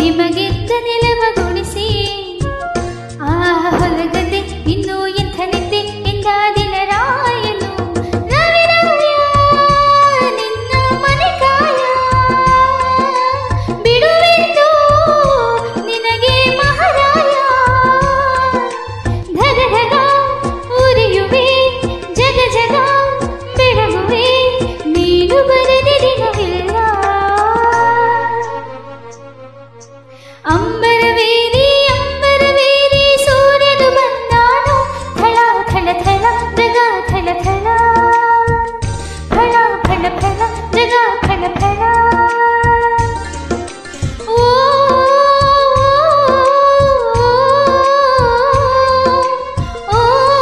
ಹಿಮಗಿದ್ದ ನೆಲವಗೊಳಿಸಿ ಆ ಹೊಲಗದ್ದೆ ಇನ್ನೂ ಎಂಥ ನಿದ್ದೆ ಎಂದಾದಿನ ರಾಯನು ರವಿರಾಯ ನಿನ್ನ ಮನೆ ಕಾಯ ಬಿಡುವೆಂದು ನಿನಗೆ ಮಹಾರಾಯ ಧಗ ಧಗ ಉರಿಯುವೆ ಜಗ ಜಗ ಬೆಳಗುವೆ ನೀನು ಬರದೆ ದಿನವಿಲ್ಲ ಅಂಬರವೇರಿ ಅಂಬರವೇರಿ ಸೂರ್ಯನು ಬಂದಾನು ಥಳ ಥಳ ಥಳ ಜಗ ಥಳ ಥಳ ಫಳ ಫಳ ಫಳ ಜಗ ಫಳ ಫಳ ಓ ಓ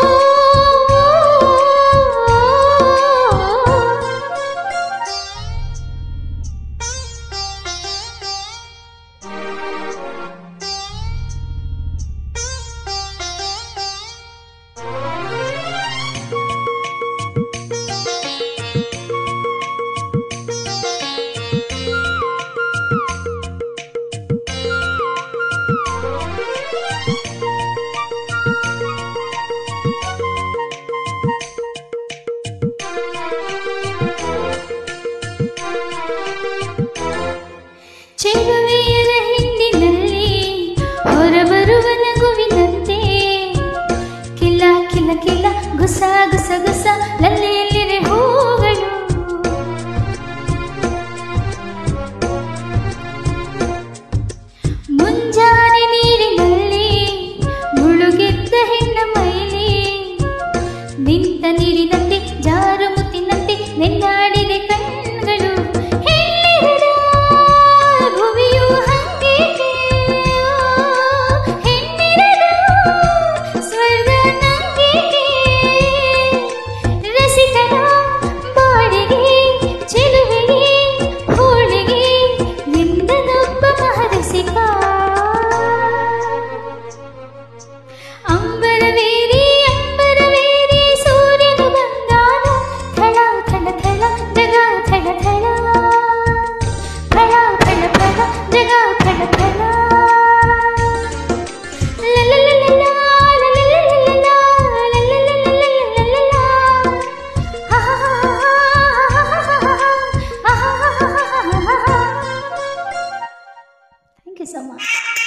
ಚೆಲುವೆಯರ ಹಿಂದಿನಲ್ಲಿ ಹೊರಬರುವ ನಗುವಿನಂತೆ ಕಿಲ್ಲ ಕಿಲ್ಲ ಕಿಲ್ಲ ಗುಸ ಗುಸ ಗುಸ ಲಲ್ಲೆಯಲ್ಲಿರೆ ಹೂಗಳು ಮುಂಜಾನೆ ನೀರಿನಲ್ಲಿ ಮುಳುಗೆದ್ದ ಹೆಣ್ಣ ಮೈಲಿ ನಿಂತ ನೀರಿನಂತೆ ಜಾರು ಮುತ್ತಿನಂತೆ ನೆನ್ನಾಡಿದೆ ಕಣ್ಗಳು ಹೆಣ್ಣಿರದ ಭುವಿಯು ಹಂಗೇಕೆ ಹೆಣ್ಣಿರದ ಸ್ವರ್ಗ ನಂಗೇಕೆ ರಸಿಕರ ಬಾಡಿಗೆ ಚೆಲುವೆಗೆ ಹೋಳಿಗೆ ಎಂದನೊಬ್ಬ ಮಹರಸಿಕ ಅಂಬರವೇರಿ ಅಂಬರವೇರಿ ಸೂರ್ಯನು ಬಂದಾನು ಥಳ ಥಳ ಥಳ ಜಗ ಥಳ ಥಳ ಫಳ ಫಳ ಫಳ ಜಗ ಫಳ ಫಳ ಲಲಲಲಲ, ಲಲಲಲಲ, ಲಲಲಲಲಲಲಲ. Thank you so much.